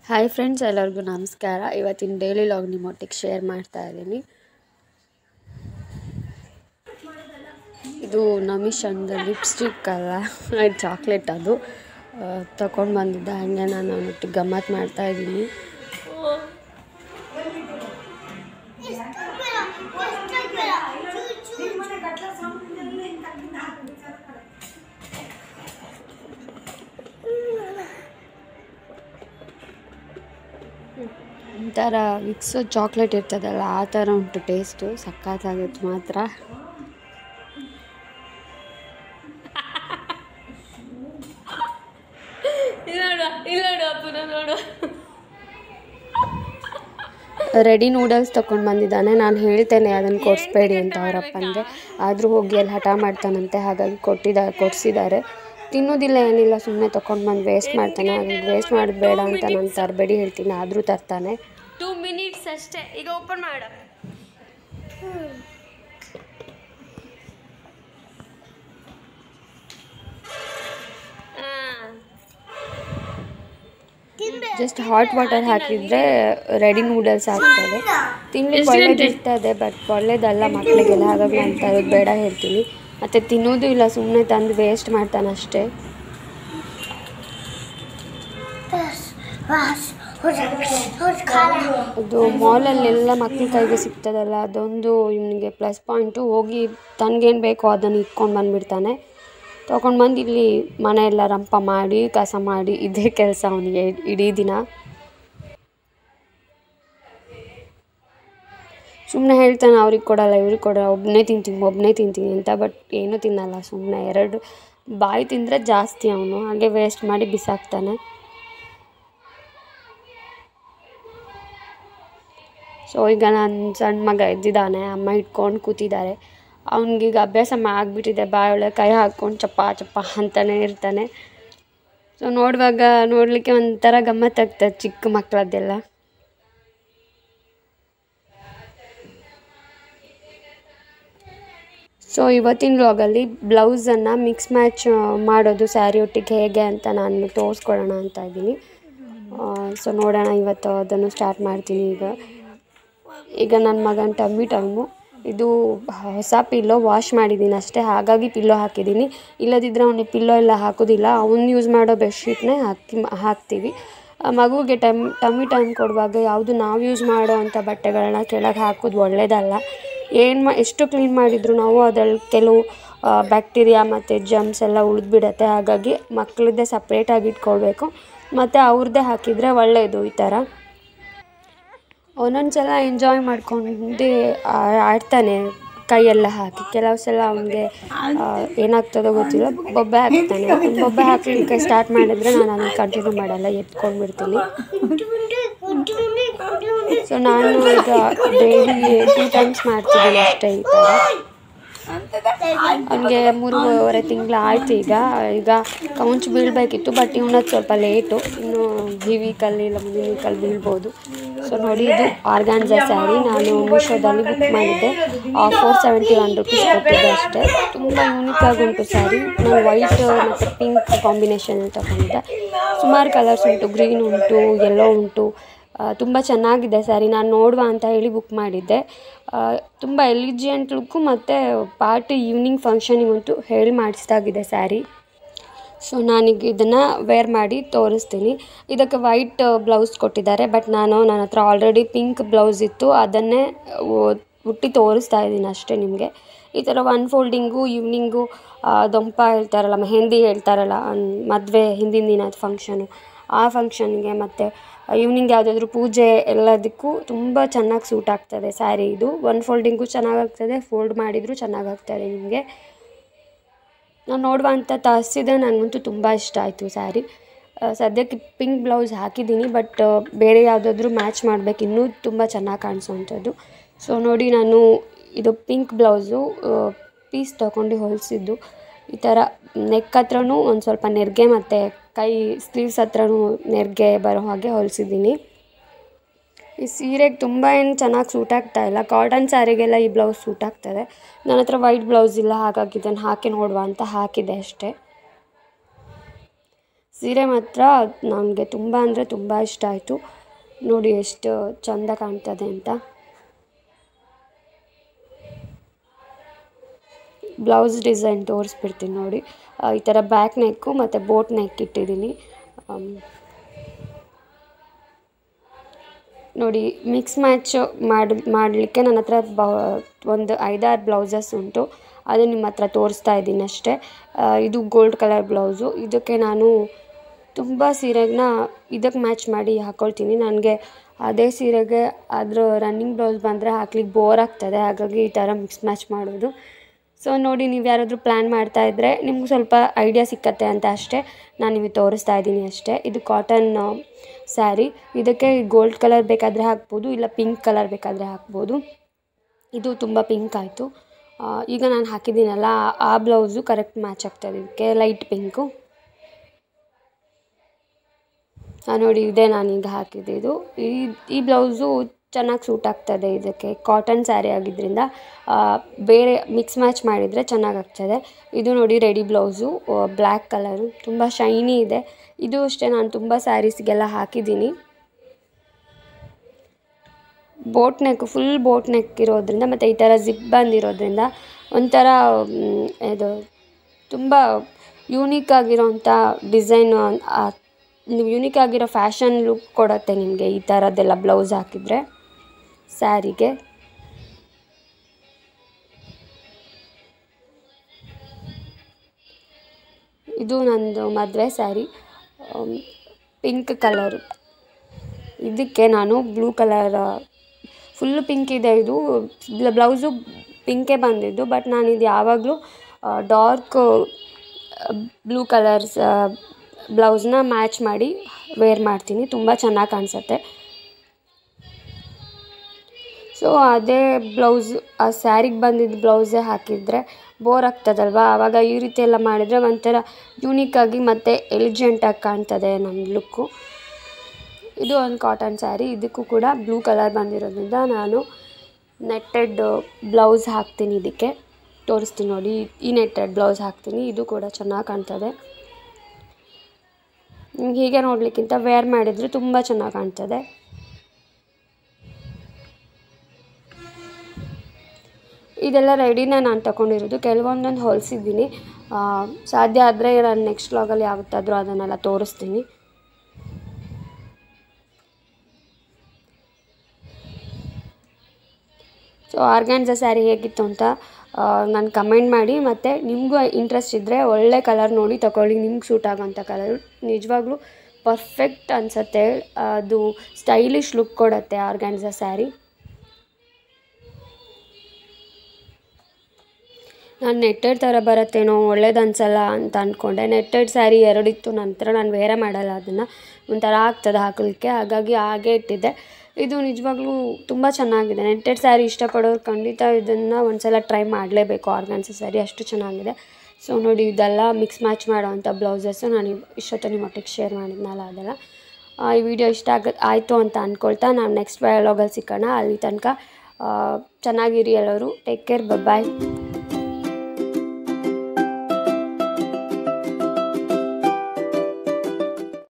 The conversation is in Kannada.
ಹಾಯ್ ಫ್ರೆಂಡ್ಸ್ ಎಲ್ಲರಿಗೂ ನಮಸ್ಕಾರ ಇವತ್ತಿನ ಡೈಲಿ ಲಾಗ್ ನಿಮ್ಮೊಟ್ಟಿಗೆ ಶೇರ್ ಮಾಡ್ತಾ ಇದ್ದೀನಿ ಇದು ನಮಿಷ್ ಅಂದ ಲಿಪ್ಸ್ಟಿಕ್ ಅಲ್ಲ ಇದು ಚಾಕ್ಲೇಟ್ ಅದು ತಗೊಂಡು ಬಂದಿದ್ದೆ ಹಾಗೆ ನಾನು ಅವನೊಟ್ಟಿಗೆ ಗಮ್ಮತ್ತು ಮಾಡ್ತಾ ಇದ್ದೀನಿ ಒಂಥರ ವಿಕ್ಸು ಚಾಕ್ಲೇಟ್ ಇರ್ತದಲ್ಲ ಆ ಥರ ಉಂಟು ಟೇಸ್ಟು ಸಖತ್ತಾಗಿತ್ತು ಮಾತ್ರ ರೆಡಿ ನೂಡಲ್ಸ್ ತೊಗೊಂಡು ಬಂದಿದ್ದಾನೆ ನಾನು ಹೇಳ್ತೇನೆ ಅದನ್ನು ಕೊಡಿಸ್ಬೇಡಿ ಅಂತ ಅವರಪ್ಪನಿಗೆ ಆದರೂ ಹೋಗಿ ಅಲ್ಲಿ ಹಠ ಮಾಡ್ತಾನಂತೆ ಹಾಗಾಗಿ ಕೊಟ್ಟಿದ್ದಾರೆ ಕೊಡಿಸಿದ್ದಾರೆ ತಿನ್ನೋದಿಲ್ಲ ಏನಿಲ್ಲ ಸುಮ್ಮನೆ ತೊಗೊಂಡು ಬಂದು ವೇಸ್ಟ್ ಮಾಡ್ತಾನೆ ಹಾಗಾಗಿ ವೇಸ್ಟ್ ಮಾಡೋದು ಬೇಡ ಅಂತ ನಾನು ತರಬೇಡಿ ಹೇಳ್ತೀನಿ ಆದರೂ ತರ್ತಾನೆ ಟೂ ಮಿನಿಟ್ಸ್ ಅಷ್ಟೇ ಈಗ ಓಪನ್ ಮಾಡು ಜಸ್ಟ್ ಹಾಟ್ ವಾಟರ್ ಹಾಕಿದರೆ ರೆಡಿ ನೂಡಲ್ಸ್ ಆಗ್ತದೆ ತಿನ್ಲಿಕ್ಕೆ ಒಳ್ಳೇದು ಇರ್ತದೆ ಬಟ್ ಒಳ್ಳೇದಲ್ಲ ಮಕ್ಕಳಿಗೆಲ್ಲ ಹಾಗಾಗಿ ನಾನು ತರೋದು ಬೇಡ ಹೇಳ್ತೀನಿ ಮತ್ತು ತಿನ್ನೋದು ಇಲ್ಲ ಸುಮ್ಮನೆ ತಂದು ವೇಸ್ಟ್ ಮಾಡ್ತಾನೆ ಅಷ್ಟೇ ಅದು ಮಾಲಲ್ಲೆಲ್ಲ ಮಕ್ಳ ಕೈಗೆ ಸಿಗ್ತದಲ್ಲ ಅದೊಂದು ಇವನಿಗೆ ಪ್ಲಸ್ ಪಾಯಿಂಟು ಹೋಗಿ ತನಗೇನು ಬೇಕೋ ಅದನ್ನು ಇಟ್ಕೊಂಡು ಬಂದುಬಿಡ್ತಾನೆ ತೊಗೊಂಡು ಬಂದು ಇಲ್ಲಿ ಮನೆಯೆಲ್ಲ ರಂಪ ಮಾಡಿ ಕಸ ಮಾಡಿ ಇದೇ ಕೆಲಸ ಅವನಿಗೆ ಇಡೀ ದಿನ ಸುಮ್ಮನೆ ಹೇಳ್ತಾನೆ ಅವ್ರಿಗೆ ಕೊಡಲ್ಲ ಇವ್ರಿಗೆ ಕೊಡಲ್ಲ ಒಬ್ಬನೇ ತಿಂತೀನಿ ಒಬ್ಬನೇ ತಿಂತೀನಿ ಅಂತ ಬಟ್ ಏನೂ ತಿನ್ನಲ್ಲ ಸುಮ್ಮನೆ ಎರಡು ಬಾಯಿ ತಿಂದರೆ ಜಾಸ್ತಿ ಅವನು ಹಾಗೆ ವೇಸ್ಟ್ ಮಾಡಿ ಬಿಸಾಕ್ತಾನೆ ಸೊ ಈಗ ನನ್ನ ಸಣ್ಣ ಮಗ ಎದ್ದಿದ್ದಾನೆ ಅಮ್ಮ ಇಟ್ಕೊಂಡು ಕೂತಿದ್ದಾರೆ ಅವ್ನಿಗೀಗ ಅಭ್ಯಾಸ ಆಗಿಬಿಟ್ಟಿದೆ ಬಾಯೊಳಗೆ ಕೈ ಹಾಕ್ಕೊಂಡು ಚಪ್ಪ ಚಪ್ಪ ಅಂತಾನೆ ಇರ್ತಾನೆ ಸೊ ನೋಡುವಾಗ ನೋಡಲಿಕ್ಕೆ ಒಂಥರ ಗಮ್ಮತ್ತಾಗ್ತದೆ ಚಿಕ್ಕ ಮಕ್ಕಳದ್ದೆಲ್ಲ ಸೊ ಇವತ್ತಿನ ವ್ಲಾಗಲ್ಲಿ ಬ್ಲೌಸನ್ನು ಮಿಕ್ಸ್ ಮ್ಯಾಚ್ ಮಾಡೋದು ಸ್ಯಾರಿ ಒಟ್ಟಿಗೆ ಹೇಗೆ ಅಂತ ನಾನು ತೋರಿಸ್ಕೊಡೋಣ ಅಂತ ಇದ್ದೀನಿ ಸೊ ನೋಡೋಣ ಇವತ್ತು ಅದನ್ನು ಸ್ಟಾರ್ಟ್ ಮಾಡ್ತೀನಿ ಈಗ ಈಗ ನನ್ನ ಮಗನ ಟಮ್ಮಿ ಟೈಮು ಇದು ಹೊಸ ಪಿಲ್ಲೋ ವಾಶ್ ಮಾಡಿದ್ದೀನಿ ಅಷ್ಟೇ ಹಾಗಾಗಿ ಪಿಲ್ಲೋ ಹಾಕಿದ್ದೀನಿ ಇಲ್ಲದಿದ್ದರೆ ಅವನಿಗೆ ಪಿಲ್ಲೋ ಎಲ್ಲ ಹಾಕೋದಿಲ್ಲ ಅವ್ನು ಯೂಸ್ ಮಾಡೋ ಬೆಡ್ಶೀಟ್ನೇ ಹಾಕಿ ಹಾಕ್ತೀವಿ ಆ ಮಗುವಿಗೆ ಟೈಮ್ ಟಮ್ಮಿ ಟೈಮ್ ಕೊಡುವಾಗ ಯಾವುದು ನಾವು ಯೂಸ್ ಮಾಡೋ ಅಂಥ ಬಟ್ಟೆಗಳನ್ನ ಕೆಳಗೆ ಹಾಕೋದು ಒಳ್ಳೆಯದಲ್ಲ ಏನು ಮಾ ಎಷ್ಟು ಕ್ಲೀನ್ ಮಾಡಿದರೂ ನಾವು ಅದರಲ್ಲಿ ಕೆಲವು ಬ್ಯಾಕ್ಟೀರಿಯಾ ಮತ್ತು ಜಮ್ಸ್ ಎಲ್ಲ ಉಳಿದ್ಬಿಡತ್ತೆ ಹಾಗಾಗಿ ಮಕ್ಕಳದ್ದೇ ಸಪ್ರೇಟಾಗಿ ಇಟ್ಕೊಳ್ಬೇಕು ಮತ್ತು ಅವ್ರದ್ದೇ ಹಾಕಿದರೆ ಒಳ್ಳೆಯದು ಈ ಥರ ಒಂದೊಂದು ಸಲ ಎಂಜಾಯ್ ಮಾಡ್ಕೊಂಡು ಆಡ್ತಾನೆ ಕೈಯೆಲ್ಲ ಹಾಕಿ ಕೆಲವು ಸಲ ಅವನಿಗೆ ಏನಾಗ್ತದೋ ಗೊತ್ತಿಲ್ಲ ಬೊಬ್ಬೆ ಹಾಕ್ತಾನೆ ಬೊಬ್ಬೆ ಹಾಕಲಿಕ್ಕೆ ಸ್ಟಾರ್ಟ್ ಮಾಡಿದ್ರೆ ನಾನು ಅದನ್ನು ಕಂಟಿನ್ಯೂ ಮಾಡಲ್ಲ ಎತ್ಕೊಂಡು ಬಿಡ್ತೀನಿ ಸೊ ನಾನು ಈಗ ಡೈಲಿ ಟೂ ಟೈಮ್ಸ್ ಮಾಡ್ತಿದ್ದೀನಿ ಅಷ್ಟೇ ಈ ಥರ ಅವನಿಗೆ ಮೂರುವರೆ ತಿಂಗಳು ಆಯ್ತು ಈಗ ಈಗ ಕೌಂಚ್ ಬೀಳಬೇಕಿತ್ತು ಬಟ್ ಇವನದು ಸ್ವಲ್ಪ ಲೇಟು ಇನ್ನು ಈ ವೀಕಲ್ಲಿ ಇಲ್ಲ ಮುಂದಿನ ವೀಕಲ್ಲಿ ಬೀಳ್ಬೋದು ಸೊ ನೋಡಿ ಇದು ಆರ್ಗಾನ್ಜಾ ಸ್ಯಾರಿ ನಾನು ಮೀಶೋದಲ್ಲಿ ಬುಕ್ ಮಾಡಿದ್ದೆ ಫೋರ್ ಸೆವೆಂಟಿ ಒನ್ ರುಪೀಸ್ ಕೊಟ್ಟಿದ್ದೆ ಅಷ್ಟೇ ತುಂಬ ಯೂನಿಕ್ ಆಗಿ ಉಂಟು ಸ್ಯಾರಿ ನಾನು ವೈಟ್ ಮತ್ತು ಪಿಂಕ್ ಕಾಂಬಿನೇಷನಲ್ಲಿ ತಗೊಂಡಿದ್ದೆ ಸುಮಾರು ಕಲರ್ಸ್ ಉಂಟು ಗ್ರೀನ್ ಉಂಟು ಯೆಲ್ಲೋ ಉಂಟು ತುಂಬ ಚೆನ್ನಾಗಿದೆ ಸ್ಯಾರಿ ನಾನು ನೋಡುವ ಅಂತ ಹೇಳಿ ಬುಕ್ ಮಾಡಿದ್ದೆ ತುಂಬ ಎಲಿಜಿಯೆಂಟ್ ಲುಕ್ಕು ಮತ್ತು ಪಾರ್ಟಿ ಈವ್ನಿಂಗ್ ಫಂಕ್ಷನಿಗಂತೂ ಹೇಳಿ ಮಾಡಿಸ್ದಾಗಿದೆ ಸ್ಯಾರಿ ಸೊ ನಾನೀಗ ಇದನ್ನು ವೇರ್ ಮಾಡಿ ತೋರಿಸ್ತೀನಿ ಇದಕ್ಕೆ ವೈಟ್ ಬ್ಲೌಸ್ ಕೊಟ್ಟಿದ್ದಾರೆ ಬಟ್ ನಾನು ನನ್ನ ಹತ್ರ ಆಲ್ರೆಡಿ ಪಿಂಕ್ ಬ್ಲೌಸ್ ಇತ್ತು ಅದನ್ನೇ ಹುಟ್ಟಿ ತೋರಿಸ್ತಾ ಇದ್ದೀನಿ ಅಷ್ಟೇ ನಿಮಗೆ ಈ ಥರ ಒನ್ ಫೋಲ್ಡಿಂಗು ಈವ್ನಿಂಗು ದೊಂಪ ಹೇಳ್ತಾರಲ್ಲ ಮೆಹಂದಿ ಹೇಳ್ತಾರಲ್ಲ ಮದುವೆ ಹಿಂದಿನ ದಿನದ ಫಂಕ್ಷನು ಆ ಫಂಕ್ಷನ್ಗೆ ಮತ್ತು ಈವ್ನಿಂಗ್ ಯಾವುದಾದ್ರೂ ಪೂಜೆ ಎಲ್ಲದಕ್ಕೂ ತುಂಬ ಚೆನ್ನಾಗಿ ಸೂಟ್ ಆಗ್ತದೆ ಸ್ಯಾರಿ ಇದು ಒನ್ ಫೋಲ್ಡಿಂಗು ಚೆನ್ನಾಗಾಗ್ತದೆ ಫೋಲ್ಡ್ ಮಾಡಿದರೂ ಚೆನ್ನಾಗಾಗ್ತದೆ ನಿಮಗೆ ನಾನು ನೋಡುವ ಅಂತ ತರಿಸಿದ್ರೆ ನನಗಂತೂ ತುಂಬ ಇಷ್ಟ ಆಯಿತು ಸ್ಯಾರಿ ಸದ್ಯಕ್ಕೆ ಪಿಂಕ್ ಬ್ಲೌಸ್ ಹಾಕಿದ್ದೀನಿ ಬಟ್ ಬೇರೆ ಯಾವುದಾದ್ರೂ ಮ್ಯಾಚ್ ಮಾಡಬೇಕು ಇನ್ನೂ ತುಂಬ ಚೆನ್ನಾಗಿ ಕಾಣಿಸೋವಂಥದ್ದು ಸೊ ನೋಡಿ ನಾನು ಇದು ಪಿಂಕ್ ಬ್ಲೌಸು ಪೀಸ್ ತೊಗೊಂಡು ಹೊಲಿಸಿದ್ದು ಈ ಥರ ನೆಕ್ ಹತ್ರನೂ ಒಂದು ಸ್ವಲ್ಪ ನೆರಿಗೆ ಮತ್ತು ಕೈ ಸ್ಲೀವ್ಸ್ ಹತ್ರನೂ ನೆರಿಗೆ ಬರೋ ಹಾಗೆ ಹೊಲಿಸಿದ್ದೀನಿ ಈ ಸೀರೆಗೆ ತುಂಬ ಏನು ಚೆನ್ನಾಗಿ ಸೂಟ್ ಆಗ್ತಾ ಇಲ್ಲ ಕಾಟನ್ ಸ್ಯಾರಿಗೆಲ್ಲ ಈ ಬ್ಲೌಸ್ ಸೂಟ್ ಆಗ್ತದೆ ನನ್ನ ಹತ್ರ ವೈಟ್ ಬ್ಲೌಸ್ ಇಲ್ಲ ಹಾಗಾಗಿ ಇದನ್ನು ಹಾಕಿ ನೋಡುವ ಅಂತ ಹಾಕಿದೆ ಅಷ್ಟೇ ಸೀರೆ ಮಾತ್ರ ನನಗೆ ತುಂಬ ಅಂದರೆ ತುಂಬ ಇಷ್ಟ ಆಯಿತು ನೋಡಿ ಎಷ್ಟು ಚಂದ ಕಾಣ್ತದೆ ಅಂತ ಬ್ಲೌಸ್ ಡಿಸೈನ್ ತೋರಿಸ್ಬಿಡ್ತೀನಿ ನೋಡಿ ಆ, ಈ ಥರ ಬ್ಯಾಕ್ ನೆಕ್ಕು ಮತ್ತು ಬೋಟ್ ನೆಕ್ ಇಟ್ಟಿದ್ದೀನಿ ಆಮ್, ನೋಡಿ ಮಿಕ್ಸ್ ಮ್ಯಾಚ್ ಮಾಡಿ ಮಾಡಲಿಕ್ಕೆ ನನ್ನ ಹತ್ರ ಬ ಒಂದು ಐದಾರು ಬ್ಲೌಸಸ್ ಉಂಟು ಅದು ನಿಮ್ಮ ಹತ್ರ ತೋರಿಸ್ತಾ ಇದ್ದೀನಿ ಅಷ್ಟೇ ಆ, ಇದು ಗೋಲ್ಡ್ ಕಲರ್ ಬ್ಲೌಸು ಇದಕ್ಕೆ ನಾನು ತುಂಬ ಸೀರೆನ ಇದಕ್ಕೆ ಮ್ಯಾಚ್ ಮಾಡಿ ಹಾಕ್ಕೊಳ್ತೀನಿ ನನಗೆ ಅದೇ ಸೀರೆಗೆ ಅದ್ರ ರನ್ನಿಂಗ್ ಬ್ಲೌಸ್ ಬಂದರೆ ಹಾಕ್ಲಿಕ್ಕೆ ಬೋರ್ ಆಗ್ತದೆ ಹಾಗಾಗಿ ಈ ಥರ ಮಿಕ್ಸ್ ಮ್ಯಾಚ್ ಮಾಡೋದು ಸೊ ನೋಡಿ ನೀವು ಯಾರಾದರೂ ಪ್ಲ್ಯಾನ್ ಮಾಡ್ತಾ ಇದ್ದರೆ ನಿಮ್ಗೆ ಸ್ವಲ್ಪ ಐಡಿಯಾ ಸಿಕ್ಕತ್ತೆ ಅಂತ ಅಷ್ಟೇ ನಾನು ನಿಮಗೆ ತೋರಿಸ್ತಾ ಇದ್ದೀನಿ ಅಷ್ಟೇ ಇದು ಕಾಟನ್ ಸ್ಯಾರಿ ಇದಕ್ಕೆ ಗೋಲ್ಡ್ ಕಲರ್ ಬೇಕಾದರೆ ಹಾಕ್ಬೋದು ಇಲ್ಲ ಪಿಂಕ್ ಕಲರ್ ಬೇಕಾದರೆ ಹಾಕ್ಬೋದು ಇದು ತುಂಬ ಪಿಂಕ್ ಆಯಿತು ಈಗ ನಾನು ಹಾಕಿದ್ದೀನಲ್ಲ ಆ- ಆ ಬ್ಲೌಸು ಕರೆಕ್ಟ್ ಮ್ಯಾಚ್ ಆಗ್ತದೆ ಇದಕ್ಕೆ ಲೈಟ್ ಪಿಂಕು ನೋಡಿ ಇದೇ ನಾನೀಗ ಹಾಕಿದ್ದು ಈ ಈ ಬ್ಲೌಸು ಚೆನ್ನಾಗಿ ಸೂಟ್ ಆಗ್ತದೆ ಇದಕ್ಕೆ ಕಾಟನ್ ಸ್ಯಾರಿ ಆಗಿದ್ದರಿಂದ ಆ, ಬೇರೆ ಮಿಕ್ಸ್ ಮ್ಯಾಚ್ ಮಾಡಿದರೆ ಚೆನ್ನಾಗಾಗ್ತದೆ ಇದು ನೋಡಿ ರೆಡಿ ಬ್ಲೌಸು ಬ್ಲ್ಯಾಕ್ ಕಲರು ತುಂಬ ಶೈನಿ ಇದೆ ಇದು ಅಷ್ಟೇ ನಾನು ತುಂಬ ಸ್ಯಾರೀಸ್ಗೆಲ್ಲ ಹಾಕಿದ್ದೀನಿ boat neck full boat neck ಇರೋದ್ರಿಂದ ಮತ್ತು ಈ ಥರ ಜಿಪ್ ಬಂದಿರೋದ್ರಿಂದ ಒಂಥರ ಮ್, ಇದು ತುಂಬ ಯೂನಿಕ್ ಆಗಿರೋಂಥ ಡಿಸೈನು ಯೂನಿಕ್ ಆಗಿರೋ ಫ್ಯಾಷನ್ ಲುಕ್ ಕೊಡುತ್ತೆ ನಿಮಗೆ ಈ ಥರದ್ದೆಲ್ಲ ಬ್ಲೌಸ್ ಹಾಕಿದರೆ ಸ್ಯಾರಿಗೆ ಇದು ನಂದು ಮದುವೆ ಸ್ಯಾರಿ ಪಿಂಕ್ ಕಲರು ಇದಕ್ಕೆ ನಾನು ಬ್ಲೂ ಕಲರ್ ಫುಲ್ಲು ಪಿಂಕ್ ಇದೆ ಇದು ಬ್ಲೌಸು ಪಿಂಕೇ ಬಂದಿದ್ದು ಬಟ್ ನಾನು ಇದು ಯಾವಾಗಲೂ ಡಾರ್ಕ್ ಬ್ಲೂ ಕಲರ್ಸ್ ಬ್ಲೌಸ್ನ ಮ್ಯಾಚ್ ಮಾಡಿ ವೇರ್ ಮಾಡ್ತೀನಿ ತುಂಬ ಚೆನ್ನಾಗಿ ಕಾಣಿಸುತ್ತೆ ಸೊ ಅದೇ ಬ್ಲೌಸ್ ಆ ಸ್ಯಾರಿಗೆ ಬಂದಿದ್ದ ಬ್ಲೌಸೇ ಹಾಕಿದರೆ ಬೋರ್ ಆಗ್ತದಲ್ವ ಆವಾಗ ಈ ರೀತಿ ಎಲ್ಲ ಮಾಡಿದರೆ ಒಂಥರ ಯೂನಿಕ್ಕಾಗಿ ಮತ್ತು ಎಲಿಜೆಂಟಾಗಿ ಕಾಣ್ತದೆ ನಮ್ಮ ಲುಕ್ಕು ಇದು ಒಂದು ಕಾಟನ್ ಸ್ಯಾರಿ ಇದಕ್ಕೂ ಕೂಡ ಬ್ಲೂ ಕಲರ್ ಬಂದಿರೋದ್ರಿಂದ ನಾನು ನೆಟ್ಟೆಡ್ ಬ್ಲೌಸ್ ಹಾಕ್ತೀನಿ ಇದಕ್ಕೆ ತೋರಿಸ್ತೀನಿ ನೋಡಿ ಈ ನೆಟ್ಟೆಡ್ ಬ್ಲೌಸ್ ಹಾಕ್ತೀನಿ ಇದು ಕೂಡ ಚೆನ್ನಾಗಿ ಕಾಣ್ತದೆ ನಿಮ್ಗೆ ಹೀಗೆ ನೋಡಲಿಕ್ಕಿಂತ ವೇರ್ ಮಾಡಿದರೆ ತುಂಬ ಚೆನ್ನಾಗಿ ಕಾಣ್ತದೆ ಇದೆಲ್ಲ ರೆಡಿನೇ ನಾನು ತಗೊಂಡಿರೋದು ಕೆಲವೊಂದೊಂದು ಹೊಲಿಸಿದ್ದೀನಿ ಸಾಧ್ಯ ಆದರೆ ನಾನು ನೆಕ್ಸ್ಟ್ ವ್ಲಾಗಲ್ಲಿ ಯಾವತ್ತಾದರೂ ಅದನ್ನೆಲ್ಲ ತೋರಿಸ್ತೀನಿ ಸೊ ಆರ್ಗ್ಯಾನ್ಸ ಸ್ಯಾರಿ ಹೇಗಿತ್ತು ಅಂತ ನಾನು ಕಮೆಂಟ್ ಮಾಡಿ ಮತ್ತು ನಿಮಗೂ ಇಂಟ್ರೆಸ್ಟ್ ಇದ್ದರೆ ಒಳ್ಳೆ ಕಲರ್ ನೋಡಿ ತಗೊಳ್ಳಿ ನಿಮ್ಗೆ ಸೂಟ್ ಆಗೋಂಥ ಕಲರು ನಿಜವಾಗ್ಲೂ ಪರ್ಫೆಕ್ಟ್ ಅನಿಸುತ್ತೆ ಅದು ಸ್ಟೈಲಿಶ್ ಲುಕ್ ಕೊಡುತ್ತೆ ಆರ್ಗ್ಯಾನ್ಸ ಸ್ಯಾರಿ ನಾನು ನೆಟ್ಟೆಡ್ ಥರ ಬರುತ್ತೇನೋ ಒಳ್ಳೇದು ಅನ್ಸಲ್ಲ ಅಂತ ಅಂದ್ಕೊಂಡೆ ನೆಟ್ಟೆಡ್ ಸ್ಯಾರಿ ಎರಡಿತ್ತು ನಂತರ ನಾನು ಬೇರೆ ಮಾಡಲ್ಲ ಅದನ್ನು ಒಂಥರ ಆಗ್ತದೆ ಹಾಕಲಿಕ್ಕೆ ಹಾಗಾಗಿ ಹಾಗೆ ಇಟ್ಟಿದ್ದೆ ಇದು ನಿಜವಾಗ್ಲೂ ತುಂಬ ಚೆನ್ನಾಗಿದೆ ನೆಟ್ಟೆಡ್ ಸ್ಯಾರಿ ಇಷ್ಟಪಡೋರು ಖಂಡಿತ ಇದನ್ನು ಒಂದ್ಸಲ ಟ್ರೈ ಮಾಡಲೇಬೇಕು ಆರ್ಗನ್ಸ ಸ್ಯಾರಿ ಅಷ್ಟು ಚೆನ್ನಾಗಿದೆ ಸೊ ನೋಡಿ ಇದೆಲ್ಲ ಮಿಕ್ಸ್ ಮ್ಯಾಚ್ ಮಾಡೋವಂಥ ಬ್ಲೌಸಸ್ಸು ನಾನು ಇಷ್ಟೊತ್ತು ನಿಮ್ಮ ಒಟ್ಟಿಗೆ ಶೇರ್ ಮಾಡಿದ್ನಲ್ಲ ಅದೆಲ್ಲ ಆ, ಈ ವಿಡಿಯೋ ಇಷ್ಟ ಆಗ ಆಯಿತು ಅಂತ ಅಂದ್ಕೊಳ್ತಾ ನಾನು ನೆಕ್ಸ್ಟ್ ವ್ಲಾಗಲ್ಲಿ ಸಿಕ್ಕೋಣ ಅಲ್ಲಿ ತನಕ ಆ, ಚೆನ್ನಾಗಿರಿ ಎಲ್ಲರೂ ಟೇಕ್ ಕೇರ್ ಬಾಯ್